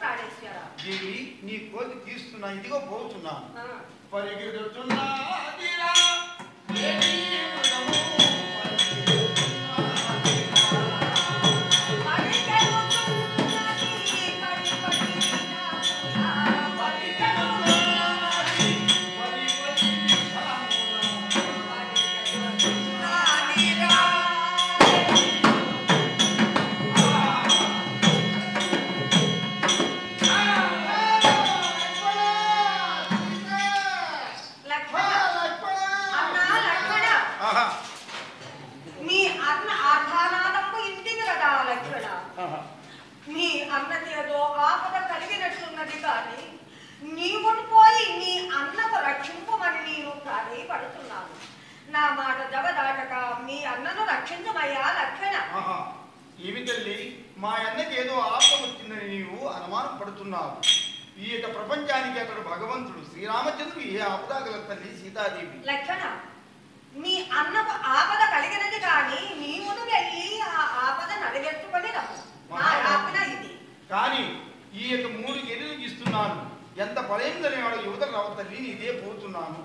ప్రాణేశ్వర దేవి నీ కోతి తీస్తున్నా ఇదిగో పోతున్నాను ఆ, పరిగెడుతున్నాదిరా దేవి మృగము, పరిగెడుతున్నాదిరా. పరిగెడుతున్నది పడి పడి నా పరిగెడుతున్నది పది పది నిమిషముల. పరిగెడుతున్నదిరా. లక్ష్మణ అన్నా లక్ష్మణ ఆహా, మీ అన్న ఆర్ధానాదంపు ఇంటికి కదా లక్ష్మణ ఆహా. మీ అన్నకి ఏదో ఆపద కలిగినట్లున్నది కానీ నీవును పోయి నీ అన్నకు రక్షింపమని నేను ప్రాధేయపడుతున్నాను నా మాట జగదాటక మీ అన్నను రక్షించమయ్యా లక్ష్మణ ఆహా. ఏమి తల్లి మా అన్నకి ఏదో ఆపద వచ్చిందని నీవు అనుమానం పడుతున్నావు ఈ యొక్క ప్రపంచానికి అతడు భగవంతుడు శ్రీరామచంద్రుడు ఏ ఆపద గల తల్లి సీతాదేవి లక్ష్మణ మీ అన్నకు ఆపద కలిగినది కానీ నీవును వెళ్ళి ఆ ఆపద నడివెట్టుకొని రమ్ము నా ఆజ్ఞ ఇది కానీ ఈ యొక్క మూడు గిన్నెలు ఇస్తున్నాను ఎంత బలైందని వాడు యువతలు రావు తల్లి ఇదే పోతున్నాను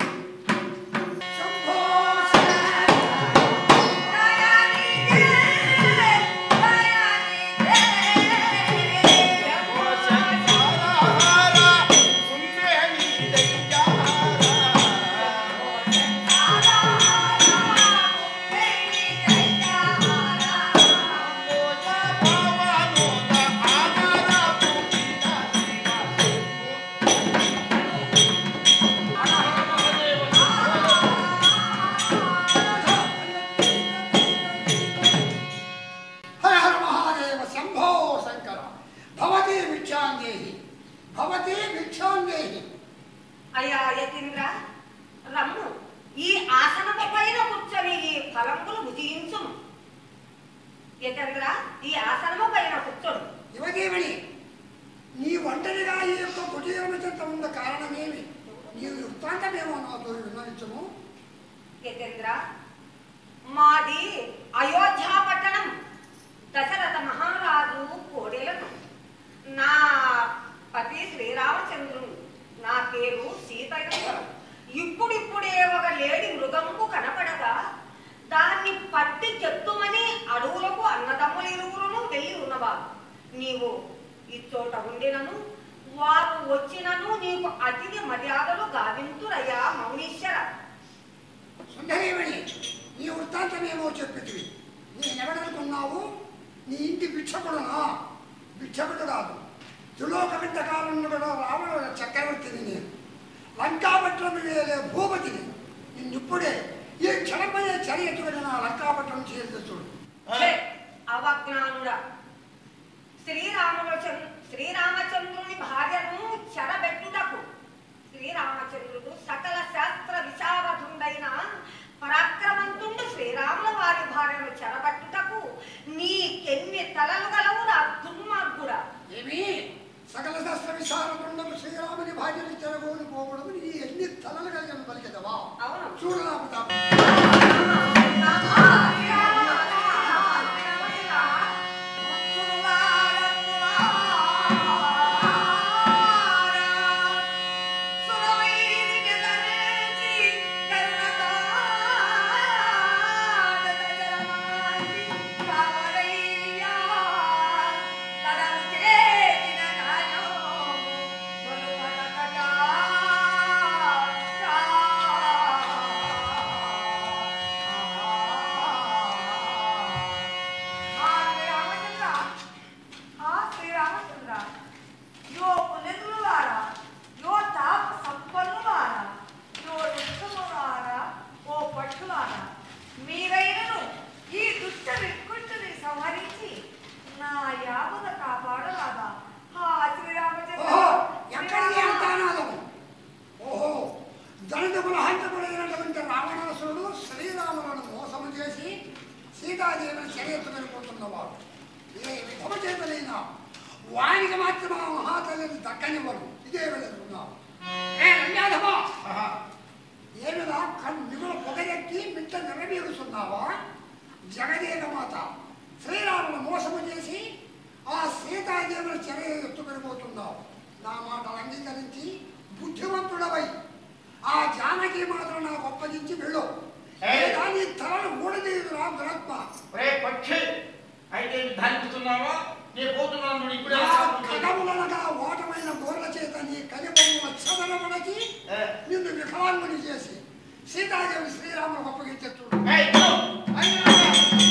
హర హర మహాదేవ శంభో శంకర భవతి భిక్షాందేహి భవతి భిక్షాందేహి అయ్యా యతీంద్ర రమ్ము ఈ ఆసనము పైన కూర్చొని ఈ ఫలంబులు భుజించుము యతీంద్ర ఈ ఆసనము పైన కూర్చొని యువదేవుని నీ ఒంటరిగా ఈ యొక్క కుటీరము చెంత ఉన్న కారణమేమి నీవు వృత్తాంతమేమో నాతో విన్నవించము యతీంద్ర మాది అయోధ్య పట్టణం దశరథ మహారాజు కోడెలను నా పతి శ్రీరామచంద్రుడు నా పేరు సీతయ్య ఇప్పుడిప్పుడే ఒక లేడి మృగంకు కనపడగా దాన్ని పట్టి చెత్తుమని అడవులకు అన్నదమ్ములు ఇరువురును వెళ్ళి ఉన్నవారు నీవు ఈ చోట ఉండినను వారు వచ్చినను నీకు అతిథి మర్యాదలు గావింతురయ్యా మౌనీశ్వర సుందరేమణి నీ వృత్తాంతమేమో చెప్పితివి నేనెవడనుకున్నావు నీ ఇంటి భిక్షకుడునా భిక్షకుడు కాదు త్రిలోక వింతకాలంలో కూడా రావణ చక్రవర్తిని నేను లంకాపట్నం వేలే భూపతిని నిన్నిప్పుడే ఈ క్షణమయ్యే చర్య ఎటువంటి నా లంకాపట్నం చేసి చూడు ఛే, అవజ్ఞానుడా శ్రీరాముల చంద్ర శ్రీరామచంద్రుని భార్యను చెరబెట్టుటకు శ్రీరామచంద్రుడు సకల శాస్త్ర విశారదుండైన పరాక్రమంతుండు శ్రీరాముల వారి భార్యను చెరబట్టుటకు నీకెన్ని తలలు గలవు రా దుర్మార్గుడా ఏమి సకల శాస్త్ర విశారదుండము శ్రీరాముని భార్యని చెరగోని పోవడం నీ ఎన్ని తలలు కలిగిన పలికెదవా అవును చూడు నా ప్రతాపం. మీరైనను ఈ దుష్ట వికృతిని సంహరించి నా యాపద కాపాడరాదా ఆ శ్రీరామచంద్ర ఓహో ఎక్కడికి అంతానాదము ఓహో దళితముల హంతకుడైనటువంటి రావణాసురుడు శ్రీరాములను మోసము చేసి సీతాదేవిని చర్యెత్తుకెళ్ళిపోతున్నవాడు ఏ విధమ చేతలైనా వానికి మాత్రం ఆ మహాతల్లిని దక్కనివ్వను ఇదే వెళుతున్నావు ఏ రంగాధమా ఆహా. ఏమిరా కన్ను మిగులు పొగరెక్కి మిట్ట నెరవేరుస్తున్నావా జగదేక మాత శ్రీరామును మోసము చేసి ఆ సీతాదేవుని వారి చెర ఎత్తుకొని పోతున్నావు నా మాటలు అంగీకరించి బుద్ధివంతుడవై ఆ జానకి మాత్రం నాకు అప్పగించి వెళ్ళు ఏయ్. లేదా నీ తలను ఊడదీదు రా దురాత్మ రే పక్షి అయితే ధాన్పిస్తున్నావా నేను పోతున్నాను నువ్వు ఇప్పుడే నా రాకపోతే. కడములనగా ఓటమైన గోర్ల చేత నీ కలిబొమ్మల చదరమడకి ఏ, నిన్ను వికలాంగుని చేసి సీతాదేవి శ్రీరాములకు అప్పగించచ్చు ఏయ్, ఇదిగో, అయినా రా.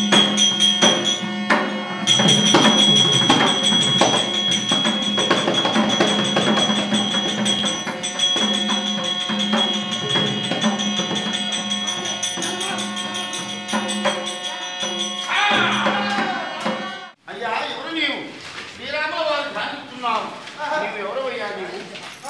అయ్యా ఎవరు నీవు శ్రీరాముల వారు ధాన్పిస్తున్నావు నీవు ఎవరు అయ్యా నీవు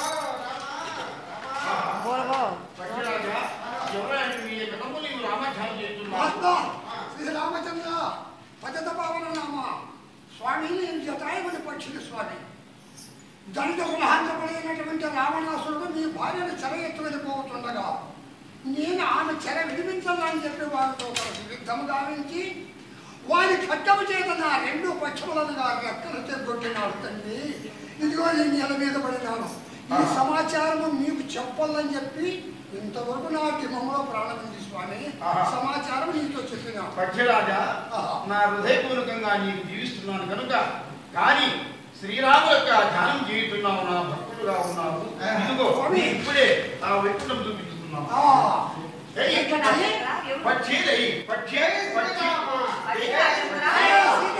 పక్షిరాజా ఎవరైనా మీ కథము నీవు రామాధ్యానం చేస్తున్నావు మహాత్మా శ్రీరామచంద్ర పద్ధత పావన నామ స్వామి నేను జటాయుని పక్షులు స్వామి దళిత కులహాంతపడైనటువంటి రావణాసురుడు మీ భార్యను చెర ఎత్తుకొని పోతుండగా నేను ఆమె చెర విడిపించాలని చెప్పి వారితో కలిసి యుద్ధము గావించి వారి ఖడ్డము చేత నా రెండు పక్షములనుగా రెక్కలు తెగొట్టినాడు తండ్రి ఇదిగో నేను నెల మీద పడినాను ఈ సమాచారము మీకు చెప్పాలని చెప్పి ఇంతవరకు నా దిమంలో ప్రాణం ఉంది స్వామి ఆహా. సమాచారం నీతో చెప్పినాను పక్షిరాజా నా హృదయపూర్వకంగా నీకు జీవిస్తున్నాను కనుక కానీ శ్రీరాము యొక్క ధ్యానం చేయుతున్నావు నా భక్తుడుగా ఉన్నావు ఇదిగో నీ ఇప్పుడే ఆ వైకుంఠం చూపించుతున్నావు ఆ, ఏయ్, ఎక్కడ? పక్షి, పక్షి, ఏయ్, పక్షి, పక్షి. అయ్యా, అయ్యా, సీత